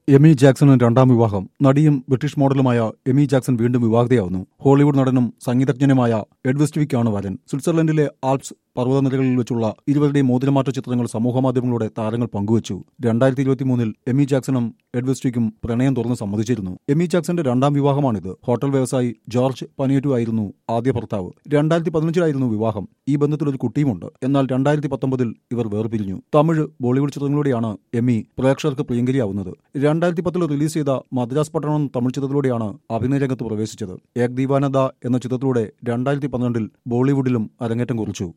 Amy Jackson രണ്ടാം വിവാഹം നടിയും ബ്രിട്ടീഷ് മോഡലുമായ എമി ജാക്സൺ വീണ്ടും വിവാഹിതയാവുന്നു ഹോളിവുഡ് നടനും സംഗീതജ്ഞനുമായ എഡ്വിസ്റ്റിവിക്കാണ് വരൻ സ്വിറ്റ്സർലൻഡിലെ ആൽപ്സ് പർവ്വതനിരകളിൽ വെച്ചുള്ള ഇരുവരുടെയും മോതിരമാറ്റ ചിത്രങ്ങൾ സമൂഹമാധ്യമങ്ങളിലൂടെ താരങ്ങൾ പങ്കുവച്ചു രണ്ടായിരത്തി ഇരുപത്തിമൂന്നിൽ എമി ജാക്സണും എഡ്വിസ്റ്റിക്കും പ്രണയം തുറന്ന് സമ്മതിച്ചിരുന്നു എമി ജാക്സന്റെ രണ്ടാം വിവാഹമാണിത് ഹോട്ടൽ വ്യവസായി ജോർജ് പനിയറ്റു ആയിരുന്നു ആദ്യ ഭർത്താവ് രണ്ടായിരത്തി പതിനഞ്ചിലായിരുന്നു വിവാഹം ഈ ബന്ധത്തിൽ ഒരു കുട്ടിയുമുണ്ട് എന്നാൽ രണ്ടായിരത്തി പത്തൊമ്പതിൽ ഇവർ വേർപിരിഞ്ഞു തമിഴ് ബോളിവുഡ് ചിത്രങ്ങളിലൂടെയാണ് എമി പ്രേക്ഷകർക്ക് പ്രിയങ്കരിയാവുന്നത് രണ്ടായിരത്തി പത്തിൽ റിലീസ് ചെയ്ത മദ്രാസ് പട്ടണം തമിഴ് ചിത്രത്തിലൂടെയാണ് അഭിനയ രംഗത്ത് പ്രവേശിച്ചത് ഏക് ദീവാനദ എന്ന ചിത്രത്തിലൂടെ രണ്ടായിരത്തി പന്ത്രണ്ടിൽ ബോളിവുഡിലും അരങ്ങേറ്റം കുറിച്ചു